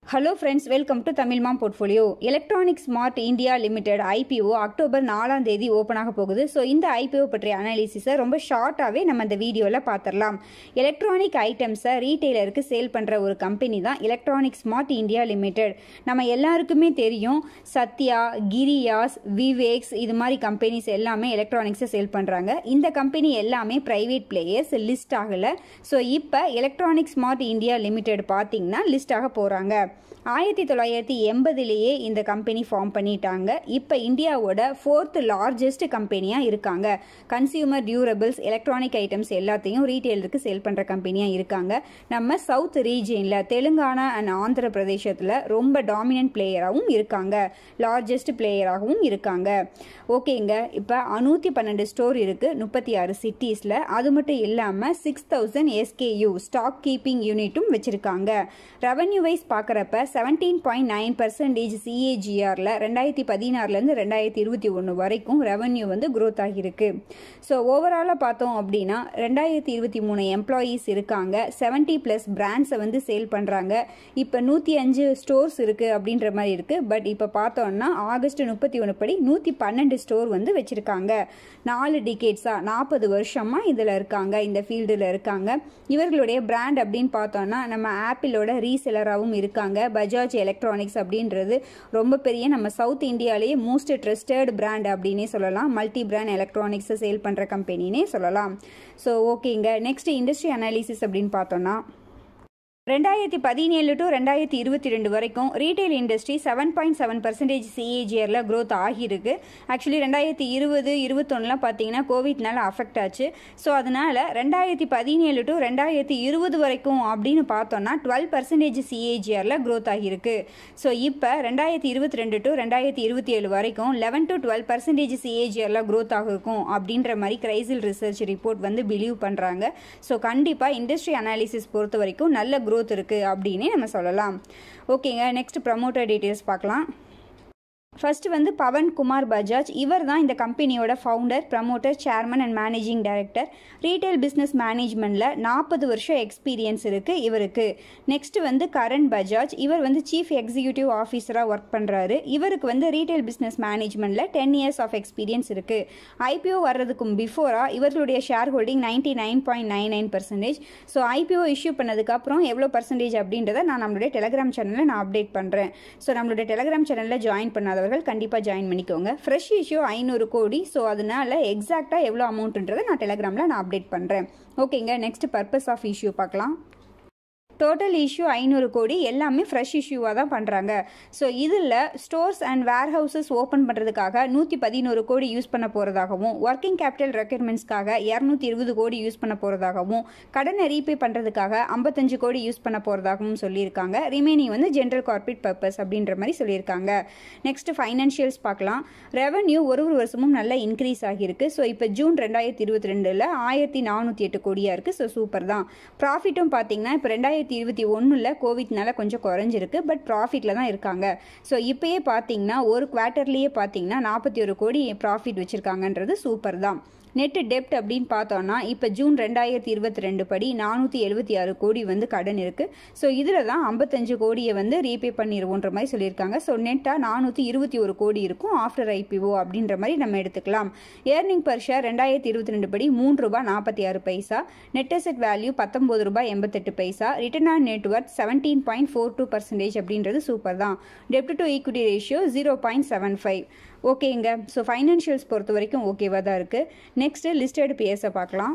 hello friends welcome to தமிழ்மா portfolio electronic smart India limited IPO October நாலாம் தேதி open ஆக போகுது ஸோ இந்த ஐபிஓ பற்றிய அனாலிசிஸை ரொம்ப ஷார்ட்டாகவே நம்ம இந்த வீடியோவில் பார்த்துடலாம் எலக்ட்ரானிக் ஐட்டம்ஸை ரீட்டைலருக்கு சேல் பண்ணுற ஒரு கம்பெனி தான் எலக்ட்ரானிக் ஸ்மார்ட் இந்தியா லிமிடெட் நம்ம எல்லாருக்குமே தெரியும் சத்யா கிரியாஸ் விவேக்ஸ் இது மாதிரி கம்பெனிஸ் எல்லாமே எலக்ட்ரானிக்ஸை சேல் பண்ணுறாங்க இந்த கம்பெனி எல்லாமே ப்ரைவேட் பிளேயர்ஸ் லிஸ்ட் ஆகலை ஸோ இப்போ எலக்ட்ரானிக் ஸ்மார்ட் இந்தியா லிமிடெட் பார்த்தீங்கன்னா லிஸ்ட் ஆக போகிறாங்க ஆயிரத்தி தொள்ளாயிரத்தி எண்பதுலேயே இந்த கம்பெனி ஃபார்ம் பண்ணிட்டாங்க இப்போ இந்தியாவோட ஃபோர்த் லார்ஜஸ்ட் கம்பெனியாக இருக்காங்க கன்சியூமர் டியூரபிள்ஸ் எலக்ட்ரானிக் ஐட்டம்ஸ் எல்லாத்தையும் ரீட்டெயிலுக்கு சேல் பண்ணுற கம்பெனியாக இருக்காங்க நம்ம சவுத் ரீஜியனில் தெலுங்கானா அண்ட் ஆந்திர பிரதேசத்தில் ரொம்ப டாமினன்ட் பிளேயராகவும் இருக்காங்க லார்ஜஸ்ட் பிளேயராகவும் இருக்காங்க ஓகேங்க இப்போ நூற்றி பன்னெண்டு ஸ்டோர் இருக்குது முப்பத்தி ஆறு சிட்டிஸில் அது மட்டும் இல்லாமல் six thousand SKU stock keeping யூனிட்டும் வச்சுருக்காங்க ரெவன்யூ வைஸ் பார்க்குறப்ப செவன்டீன் பாயிண்ட் நைன் பர்சன்டேஜ் சிஏஜிஆரில் ரெண்டாயிரத்தி பதினாறுலேருந்து ரெண்டாயிரத்தி இருபத்தி ஒன்று வரைக்கும் ரெவன்யூ வந்து க்ரோத் ஆகியிருக்கு ஸோ ஓவராலாக பார்த்தோம் அப்படின்னா ரெண்டாயிரத்தி இருபத்தி மூணு எம்ப்ளாயீஸ் இருக்காங்க செவன்ட்டி ப்ளஸ் பிராண்ட்ஸை வந்து சேல் பண்ணுறாங்க இப்போ நூற்றி அஞ்சு ஸ்டோர்ஸ் இருக்குது அப்படின்ற மாதிரி இருக்குது பட் இப்போ பார்த்தோம்னா ஆகஸ்ட் முப்பத்தி ஒன்று படி நூற்றி பன்னெண்டு ஸ்டோர் வந்து வச்சுருக்காங்க நாலு டிகேட்ஸாக நாற்பது வருஷமாக இதில் இருக்காங்க இந்த ஃபீல்டில் இருக்காங்க இவர்களுடைய பிராண்ட் அப்படின்னு பார்த்தோம்னா நம்ம ஆப்பிளோட ரீசெலராகவும் இருக்காங்க பஜாஜ் எலக்ட்ரானிக்ஸ் அப்படின்றது ரொம்ப பெரிய நம்ம சவுத் இந்தியாலேயே மோஸ்ட் ட்ரஸ்டட் பிராண்ட் அப்படின்னே சொல்லலாம் மல்டி பிராண்ட் எலக்ட்ரானிக்ஸை சேல் பண்ணுற கம்பெனினே சொல்லலாம் ஸோ ஓகேங்க நெக்ஸ்ட் இண்டஸ்ட்ரி அனாலிசிஸ் அப்படின்னு பார்த்தோன்னா ரெண்டாயிரத்தி பதினேழு டு ரெண்டாயிரத்தி இருபத்தி ரெண்டு வரைக்கும் retail industry seven point seven percentage சிஏஜிஆரில் க்ரோத் ஆகியிருக்கு ஆக்சுவலி ரெண்டாயிரத்தி இருபது இருபத்தொன்னுலாம் பார்த்தீங்கன்னா கோவிட்னால அஃபெக்ட் ஆச்சு ஸோ அதனால் ரெண்டாயிரத்தி பதினேழு டு ரெண்டாயிரத்தி இருபது வரைக்கும் அப்படின்னு பார்த்தோன்னா டுவெல் பர்சன்டேஜ் சிஏஜிஆரில் க்ரோத் ஆகியிருக்கு ஸோ இப்போ ரெண்டாயிரத்தி இருபத்தி ரெண்டு டு ரெண்டாயிரத்தி இருபத்தி ஏழு வரைக்கும் லெவன் டு டுவெல் பர்சன்டேஜ் சிஏஜிஆரில் க்ரோத் ஆகிருக்கும் அப்படின்ற மாதிரி கிரைசில் ரிசர்ச் ரிப்போர்ட் வந்து பிலீவ் பண்ணுறாங்க ஸோ கண்டிப்பாக இண்டஸ்ட்ரி அனாலிசிஸ் பொறுத்த வரைக்கும் நல்ல க்ரோத் க்ரோத் இருக்குது அப்படின்னே நம்ம சொல்லலாம் ஓகேங்க நெக்ஸ்ட் ப்ரமோட்டர் டீட்டெயில்ஸ் பார்க்கலாம் ஃபர்ஸ்ட் வந்து பவன் குமார் பஜாஜ் இவர் தான் இந்த கம்பெனியோட founder promoter chairman and managing director retail business மேனேஜ்மெண்ட்டில் நாற்பது வருஷம் எக்ஸ்பீரியன்ஸ் இருக்குது இவருக்கு நெக்ஸ்ட் வந்து கரண் பஜாஜ் இவர் வந்து சீஃப் எக்ஸிக்யூட்டிவ் ஆஃபீஸராக ஒர்க் பண்ணுறாரு இவருக்கு வந்து ரீட்டைல் பிஸ்னஸ் மேனேஜ்மெண்ட்டில் டென் இயர்ஸ் ஆஃப் எக்ஸ்பீரியன்ஸ் இருக்குது ஐபிஓ வர்றதுக்கும் பிஃபோராக இவர்களுடைய share holding ninety nine point nine nine percentage so IPO issue பண்ணதுக்கப்புறம் எவ்வளோ பர்சன்டேஜ் அப்படின்றத நான் நம்மளுடைய டெலகிராம் சேனலில் நான் அப்டேட் பண்ணுறேன் ஸோ நம்மளுடைய டெலகிராம் சேனலில் ஜாயின் பண்ணாதவர்கள் அவர்கள் கண்டிப்பாக ஜாயின் பண்ணிக்கோங்க ஃப்ரெஷ் இஷ்யூ ஐநூறு கோடி ஸோ அதனால எக்ஸாக்டாக எவ்வளோ அமௌண்ட்டுன்றதை நான் டெலகிராமில் நான் அப்டேட் பண்ணுறேன் ஓகேங்க நெக்ஸ்ட் பர்பஸ் ஆஃப் இஷ்யூ பார்க்கலாம் டோட்டல் இஷ்யூ ஐநூறு கோடி எல்லாமே ஃப்ரெஷ் இஷ்யூவாக தான் பண்ணுறாங்க ஸோ இதில் stores and warehouses open பண்ணுறதுக்காக நூற்றி பதினோரு கோடி யூஸ் பண்ண போகிறதாகவும் ஒர்க்கிங் கேபிட்டல் ரெக்யர்மெண்ட்ஸ்க்காக இரநூத்தி இருபது கோடி யூஸ் பண்ண போகிறதாகவும் கடனை ரீபே பண்ணுறதுக்காக ஐம்பத்தஞ்சு கோடி யூஸ் பண்ண போகிறதாகவும் சொல்லியிருக்காங்க ரிமைனிங் வந்து ஜென்ரல் கார்பரேட் பர்பஸ் அப்படின்ற மாதிரி சொல்லியிருக்காங்க நெக்ஸ்ட் ஃபைனான்ஷியல்ஸ் பார்க்கலாம் ரெவன்யூ ஒரு ஒரு வருஷமும் நல்லா இன்க்ரீஸ் ஆகியிருக்கு ஸோ இப்போ ஜூன் ரெண்டாயிரத்தி இருபத்தி ரெண்டில் ஆயிரத்தி நானூற்றி எட்டு கோடியாக இருக்குது ஸோ சூப்பர் தான் ப்ராஃபிட்டும் பார்த்தீங்கன்னா இப்போ ரெண்டாயிரத்தி ரெண்டாயிரத்தி இருபத்தி ஒன்றில் கோவிட்னால கொஞ்சம் குறைஞ்சிருக்கு பட் ப்ராஃபிட்டில் தான் இருக்காங்க ஸோ இப்போயே பார்த்தீங்கன்னா ஒரு குவார்ட்டர்லேயே பார்த்தீங்கன்னா நாற்பத்தி ஒரு கோடி ப்ராஃபிட் வச்சுருக்காங்கன்றது சூப்பர் தான் நெட் டெப்ட் அப்படின்னு பார்த்தோன்னா இப்போ ஜூன் ரெண்டாயிரத்தி இருபத்தி ரெண்டு படி நானூற்றி எழுபத்தி ஆறு கோடி வந்து கடன் இருக்குது ஸோ இதில் தான் ஐம்பத்தஞ்சு கோடியை வந்து ரீபே பண்ணிடுவோன்ற மாதிரி சொல்லியிருக்காங்க ஸோ நெட்டாக நானூற்றி இருபத்தி ஒரு கோடி இருக்கும் ஆஃப்டர் ஐபிஓ அப்படின்ற மாதிரி நம்ம எடுத்துக்கலாம் ஏர்னிங் பர் ஷேர் ரெண்டாயிரத்தி இருபத்தி ரெண்டு படி மூன்று ரூபாய் நாற்பத்தி ஆறு பைசா நெட் அசெட் வேல்யூ பத்தொம்பது ரூபாய் எண்பத்தெட்டு பைசா return on network seventeen point four two percentage அப்படின்றது சூப்பர் தான் டெப்ட் to equity ratio zero point seven five ஓகேங்க ஸோ ஃபைனான்ஷியல்ஸ் பொறுத்த வரைக்கும் ஓகேவாக தான் இருக்குது நெக்ஸ்ட்டு லிஸ்டட் பிஎஸை பார்க்கலாம்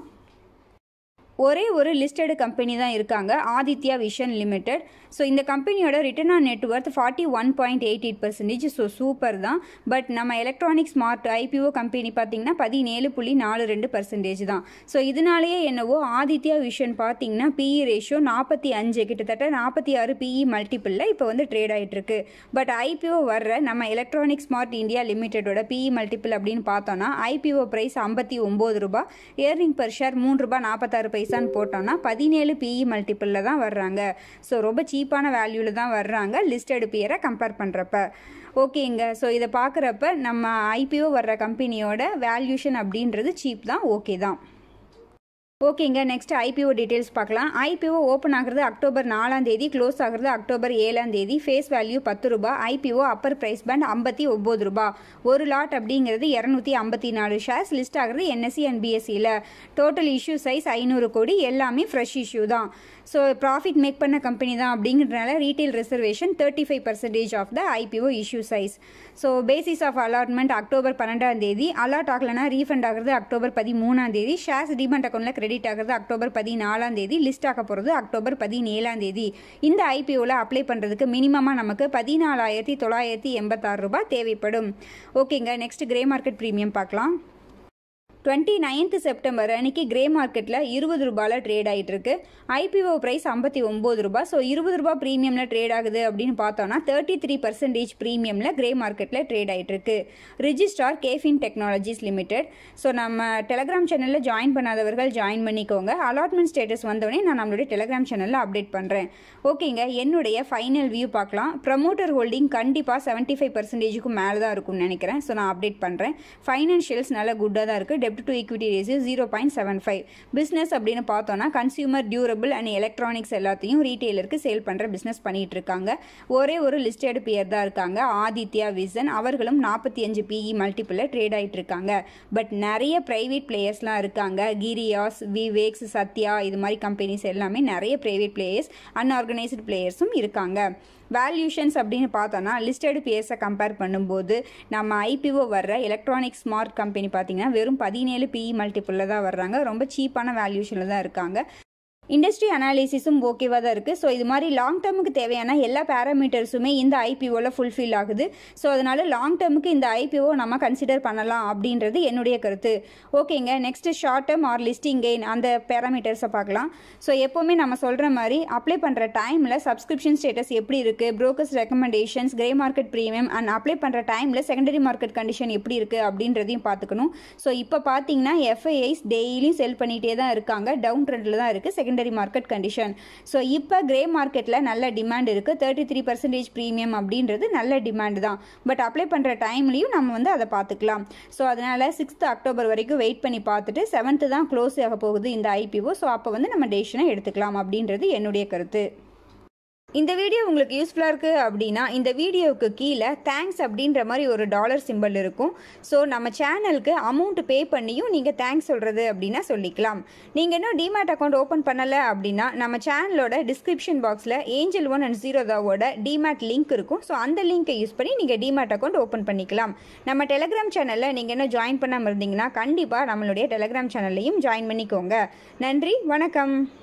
ஒரே ஒரு லிஸ்டடு கம்பெனி தான் இருக்காங்க ஆதித்யா விஷன் லிமிடெட் ஸோ இந்த கம்பெனியோட return on net worth forty one point eight eight percentage so super தான் பட் நம்ம எலக்ட்ரானிக் ஸ்மார்ட் ஐபிஓ கம்பெனி பார்த்தீங்கன்னா பதினேழு புள்ளி நாலு ரெண்டு பர்சன்டேஜ் தான் ஸோ இதனாலேயே என்னவோ ஆதித்யா விஷன் பார்த்தீங்கன்னா பிஇ ரேஷியோ நாற்பத்தி அஞ்சு கிட்டத்தட்ட நாற்பத்தி ஆறு பிஇ மல்டிப்பிளில் இப்போ வந்து ட்ரேட் ஆகிட்டு இருக்கு பட் ஐபிஓ வர்ற நம்ம எலக்ட்ரானிக் ஸ்மார்ட் இந்தியா லிமிடெடோட பிஇ மல்டிப்பிள் அப்படின்னு பார்த்தோன்னா ஐபிஓ ப்ரைஸ் ஐம்பத்தி ஒம்பது ரூபாய் ஏர்னிங் பர் ஷேர் மூணு ரூபாய் நாற்பத்தாறு பைசான்னு போட்டோம்னா பதினேழு பிஇ மல்டிப்பிளில் தான் வர்றாங்க ஸோ ரொம்ப சீப்பான வேல்யூவில் தான் வர்றாங்க லிஸ்டட் பியரை கம்பேர் பண்ணுறப்ப ஓகேங்க ஸோ இதை பார்க்குறப்ப நம்ம ஐபிஓ வர்ற கம்பெனியோட வேல்யூஷன் அப்படின்றது சீப் தான் ஓகே தான் ஓகேங்க நெக்ஸ்ட் ஐபிஓ டீட்டெயில்ஸ் பார்க்கலாம் ஐபிஓ ஓப்பன் ஆகுறது அக்டோபர் நாலாம் தேதி க்ளோஸ் ஆகுறது அக்டோபர் ஏழாம் தேதி ஃபேஸ் வேல்யூ பத்து ரூபாய் ஐபிஓ அப்பர் பிரைஸ் பேண்ட் ஐம்பத்தி ஒம்பது ரூபாய் ஒரு லாட் அப்படிங்கிறது இரநூத்தி ஐம்பத்தி நாலு ஷேர்ஸ் லிஸ்ட் ஆகுறது என்எஸ்சி அண்ட் பிஎஸ்சியில் டோட்டல் இஷ்யூ சைஸ் ஐநூறு கோடி எல்லாமே ஃப்ரெஷ் இஷ்யூ தான் ஸோ ப்ராஃபிட் மேக் பண்ண கம்பெனி தான் அப்படிங்கிறதுனால retail reservation thirty five percentage of the IPO issue size so basis of allotment October பன்னெண்டாம் தேதி அலாட் ஆகலைன்னா ரீஃபண்ட் ஆகுறது அக்டோபர் பதிமூணாம் தேதி ஷேர்ஸ் டிமெண்ட் அக்கௌண்ட்டில் கிரெடிட் ஆகுறது அக்டோபர் பதினாலாம் தேதி லிஸ்ட் ஆக போகிறது அக்டோபர் பதினேழாம் தேதி இந்த ஐபிஓவில் அப்ளை பண்ணுறதுக்கு மினிமமாக நமக்கு பதினாலாயிரத்தி தொள்ளாயிரத்தி எண்பத்தாறு ரூபாய் தேவைப்படும் ஓகேங்க நெக்ஸ்ட் கிரே மார்க்கெட் ப்ரீமியம் பார்க்கலாம் டுவெண்ட்டி நைன்த் செப்டம்பர் அன்னைக்கு கிரே மார்க்கெட்டில் இருபது ரூபாயில் ட்ரேட் ஆகிட்டு இருக்கு ஐபிஓ ப்ரைஸ் ஐம்பத்தி ஒம்பது ரூபாய் ஸோ இருபது ரூபாய் ப்ரீமியமில் ட்ரேட் ஆகுது அப்படின்னு பார்த்தோன்னா தேர்ட்டி த்ரீ பர்சன்டேஜ் ப்ரீமியமில் கிரே மார்க்கெட்டில் ட்ரேட் ஆகிட்டு இருக்கு registrar KFin technologies limited so நம்ம டெலகிராம் சேனலில் ஜாயின் பண்ணாதவர்கள் ஜாயின் பண்ணிக்கோங்க அலாட்மெண்ட் ஸ்டேட்டஸ் வந்தோடனே நான் நம்மளுடைய டெலகிராம் சேனலில் அப்டேட் பண்ணுறேன் ஓகேங்க என்னுடைய ஃபைனல் வியூ பார்க்கலாம் ப்ரமோட்டர் ஹோல்டிங் கண்டிப்பாக செவன்ட்டி ஃபைவ் பர்சன்டேஜுக்கும் மேலே தான் இருக்கும்னு நினைக்கிறேன் ஸோ நான் அப்டேட் பண்ணுறேன் ஃபைனான்ஷியல்ஸ் நல்லா குட்டாக தான் இருக்குது டெப்ட் to equity ratio zero point seven five business அப்படின்னு பார்த்தோன்னா கன்சியூமர் டியூரபிள் அண்ட் எலக்ட்ரானிக்ஸ் எல்லாத்தையும் ரீட்டெயிலருக்கு சேல் பண்ணுற பிஸ்னஸ் பண்ணிட்டு இருக்காங்க ஒரே ஒரு லிஸ்டட் பியர் தான் இருக்காங்க ஆதித்யா விசன் அவர்களும் நாற்பத்தி அஞ்சு பிஇ மல்டிபிளில் ட்ரேட் ஆகிட்டு இருக்காங்க பட் நிறைய ப்ரைவேட் பிளேயர்ஸ்லாம் இருக்காங்க கிரியாஸ் விவேக்ஸ் சத்யா இது மாதிரி கம்பெனிஸ் எல்லாமே நிறைய ப்ரைவேட் பிளேயர்ஸ் அன்ஆர்கனைஸ்டு பிளேயர்ஸும் இருக்காங்க வேல்யூஷன்ஸ் அப்படின்னு பார்த்தோன்னா லிஸ்டட் பிஎஸை கம்பேர் பண்ணும்போது நம்ம ஐபிஓ வர்ற எலக்ட்ரானிக் ஸ்மார்ட் கம்பெனி பார்த்தீங்கன்னா வெறும் பதினேழு பிஇ மல்டிபிளில் தான் வர்றாங்க ரொம்ப சீப்பான வேல்யூஷனில் தான் இருக்காங்க இண்டஸ்ட்ரி அனாலிசிஸும் ஓகேவாக தான் இருக்குது ஸோ இது மாதிரி லாங் டேர்முக்கு தேவையான எல்லா பேராமீட்டர்ஸுமே இந்த ஐபிஓவில் ஃபுல்ஃபில் ஆகுது ஸோ அதனால லாங் டேர்முக்கு இந்த ஐபிஓ நம்ம கன்சிடர் பண்ணலாம் அப்படின்றது என்னுடைய கருத்து ஓகேங்க next short term or listing gain அந்த பேராமீட்டர்ஸை பார்க்கலாம் ஸோ எப்போவுமே நம்ம சொல்கிற மாதிரி அப்ளை பண்ணுற டைமில் சப்ஸ்கிரிப்ஷன் ஸ்டேட்டஸ் எப்படி இருக்குது brokers recommendations grey market premium and apply பண்ணுற டைமில் செகண்டரி மார்க்கெட் கண்டிஷன் எப்படி இருக்குது அப்படின்றதையும் பார்த்துக்கணும் ஸோ இப்போ பார்த்தீங்கன்னா எஃப்ஐஐஸ் டெய்லியும் செல் பண்ணிகிட்டே தான் இருக்காங்க டவுன் ட்ரெண்டில் தான் இருக்குது செகண்டரி மார்க்கெட் கண்டிஷன் ஸோ இப்போ கிரே மார்க்கெட்டில் நல்ல டிமாண்ட் இருக்குது தேர்ட்டி த்ரீ பர்சன்டேஜ் ப்ரீமியம் அப்படின்றது நல்ல டிமாண்ட் தான் பட் அப்ளை பண்ணுற டைம்லையும் நம்ம வந்து அதை பார்த்துக்கலாம் ஸோ அதனால் சிக்ஸ்த் அக்டோபர் வரைக்கும் வெயிட் பண்ணி பார்த்துட்டு செவன்த்து தான் க்ளோஸ் ஆக போகுது இந்த ஐபிஓ ஸோ அப்போ வந்து நம்ம டெசிஷனை எடுத்துக்கலாம் அப்படின்றது என்னுடைய கருத்து இந்த வீடியோ உங்களுக்கு யூஸ்ஃபுல்லாக இருக்குது அப்படின்னா இந்த வீடியோவுக்கு கீழே தேங்க்ஸ் அப்படின்ற மாதிரி ஒரு டாலர் சிம்பிள் இருக்கும் ஸோ நம்ம சேனலுக்கு அமௌண்ட் பே பண்ணியும் நீங்கள் தேங்க்ஸ் சொல்கிறது அப்படின்னா சொல்லிக்கலாம் நீங்கள் இன்னும் டிமேட் அக்கௌண்ட் ஓப்பன் பண்ணலை அப்படின்னா நம்ம சேனலோட டிஸ்கிரிப்ஷன் பாக்ஸில் ஏஞ்சல் ஒன் அண்ட் ஜீரோ தாவோட டிமேட் லிங்க் இருக்கும் ஸோ அந்த லிங்க்கை யூஸ் பண்ணி நீங்கள் டிமேட் அக்கௌண்ட் ஓப்பன் பண்ணிக்கலாம் நம்ம டெலகிராம் சேனலில் நீங்கள் இன்னும் ஜாயின் பண்ணாமல் இருந்தீங்கன்னா கண்டிப்பாக நம்மளுடைய டெலகிராம் சேனல்லையும் ஜாயின் பண்ணிக்கோங்க நன்றி வணக்கம்